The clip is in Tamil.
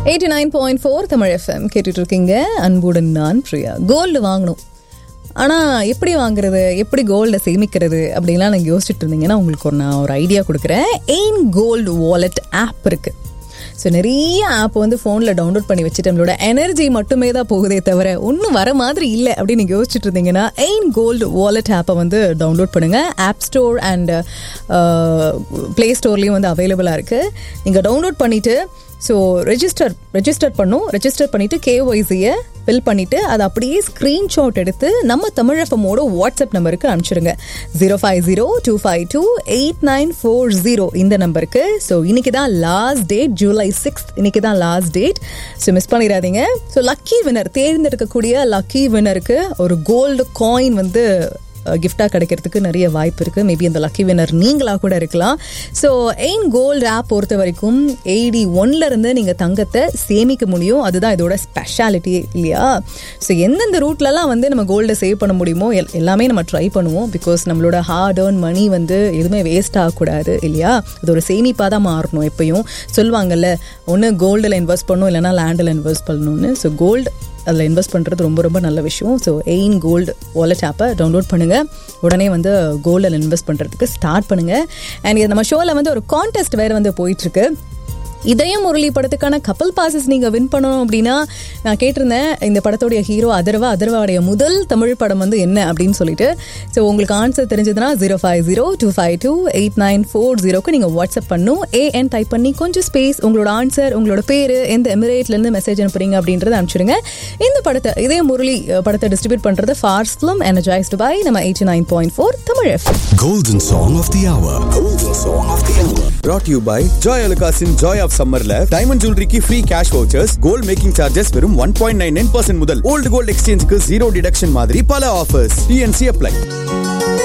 Eighty nine point four Tamil FM கேட்டுட்டு இருக்கீங்க அன்புடன் நான் பிரியா கோல்டு வாங்கணும் ஆனால் எப்படி வாங்குறது எப்படி கோல்டை சேமிக்கிறது அப்படின்லாம் நீங்கள் யோசிச்சுட்டு இருந்தீங்கன்னா உங்களுக்கு ஒரு நான் ஒரு ஐடியா கொடுக்குறேன் எயின் கோல்டு வாலெட் ஆப் இருக்குது ஸோ நிறைய ஆப் வந்து ஃபோனில் டவுன்லோட் பண்ணி வச்சுட்டு நம்மளோட எனர்ஜி மட்டுமே தான் போகுதே தவிர ஒன்றும் வர மாதிரி இல்லை அப்படின்னு நீங்கள் யோசிச்சுட்டு இருந்தீங்கன்னா எயின் கோல்டு வாலெட் ஆப்பை வந்து டவுன்லோட் பண்ணுங்கள் ஆப் ஸ்டோர் அண்ட் ப்ளே ஸ்டோர்லேயும் வந்து அவைலபிளாக இருக்குது நீங்கள் டவுன்லோட் பண்ணிவிட்டு ஸோ ரெஜிஸ்டர் ரெஜிஸ்டர் பண்ணும் ரெஜிஸ்டர் பண்ணிவிட்டு கேஒய்சியை ஃபில் பண்ணிவிட்டு அதை அப்படியே ஸ்க்ரீன்ஷாட் எடுத்து நம்ம தமிழ் எஃப்எம்மோட வாட்ஸ்அப் நம்பருக்கு அனுப்பிச்சிடுங்க zero five zero two five two eight nine four zero இந்த நம்பருக்கு ஸோ இன்னைக்கு தான் லாஸ்ட் டேட் ஜூலை சிக்ஸ்த் இன்னைக்கு தான் லாஸ்ட் டேட் ஸோ மிஸ் பண்ணிடாதீங்க ஸோ லக்கி வினர் தேர்ந்தெடுக்கக்கூடிய லக்கி வினருக்கு ஒரு கோல்டு காயின் வந்து கிஃப்டாக கிடைக்கிறதுக்கு நிறைய வாய்ப்பு இருக்குது மேபி அந்த லக்கி வினர் நீங்களாக கூட இருக்கலாம் ஸோ எயின் கோல்டு ஆப் பொறுத்த வரைக்கும் எயிடி ஒன்லேருந்து நீங்கள் தங்கத்தை சேமிக்க முடியும் அதுதான் இதோட ஸ்பெஷாலிட்டி இல்லையா ஸோ எந்தெந்த ரூட்லலாம் வந்து நம்ம கோல்டை சேவ் பண்ண முடியுமோ எல் எல்லாமே நம்ம ட்ரை பண்ணுவோம் பிகாஸ் நம்மளோட ஹார்ட் ஏர்ன் மணி வந்து எதுவுமே வேஸ்ட் ஆகக்கூடாது இல்லையா அது ஒரு சேமிப்பாக தான் மாறணும் எப்பயும் சொல்லுவாங்கல்ல ஒன்று கோல்டில் இன்வெஸ்ட் பண்ணணும் இல்லைனா லேண்டில் இன்வெஸ்ட் பண்ணணும்னு ஸோ கோல்டு அதில் இன்வெஸ்ட் பண்ணுறது ரொம்ப ரொம்ப நல்ல விஷயம் ஸோ எயின் கோல்டு வாலெட் ஆப்பை டவுன்லோட் பண்ணுங்கள் உடனே வந்து கோல்டில் இன்வெஸ்ட் பண்ணுறதுக்கு ஸ்டார்ட் பண்ணுங்கள் அண்ட் இது நம்ம ஷோவில் வந்து ஒரு கான்டெஸ்ட் வேறு வந்து போயிட்டுருக்கு இதயம் முரளி படத்துக்கான கப்பல் பாசஸ் நீங்கள் வின் பண்ணணும் அப்படின்னா நான் கேட்டிருந்தேன் இந்த படத்தோடைய ஹீரோ அதர்வா அதர்வாவுடைய முதல் தமிழ் படம் வந்து என்ன அப்படின்னு சொல்லிட்டு ஸோ உங்களுக்கு ஆன்சர் தெரிஞ்சதுன்னா zero five zero two five two eight nine four ஜீரோக்கு நீங்கள் வாட்ஸ்அப் பண்ணும் ஏஎன் டைப் பண்ணி கொஞ்சம் ஸ்பேஸ் உங்களோட ஆன்சர் உங்களோட பேர் எந்த எமிரேட்லேருந்து மெசேஜ் அனுப்புறீங்க அப்படின்றத அனுப்பிச்சிடுங்க இந்த படத்தை இதய முரளி படத்தை டிஸ்ட்ரிபியூட் பண்ணுறது ஃபார்ஸ் ஃபிலிம் எனர்ஜைஸ்டு பை நம்ம eighty nine point four Tamil F Golden Song of the Hour. Golden Song of the Hour. brought to you by Joy அலுகாஸின் ஜாய் ஆஃப் சம்மர்ல டைமண்ட் ஜுவல்லரிக்கு free cash vouchers gold making charges வெறும் one point nine nine percent முதல் ஓல்டு கோல்ட் எக்ஸ்சேஞ்சுக்கு ஜீரோ டிடக்ஷன் மாதிரி பல ஆஃபர்ஸ் டிஎன்சி அப்ளை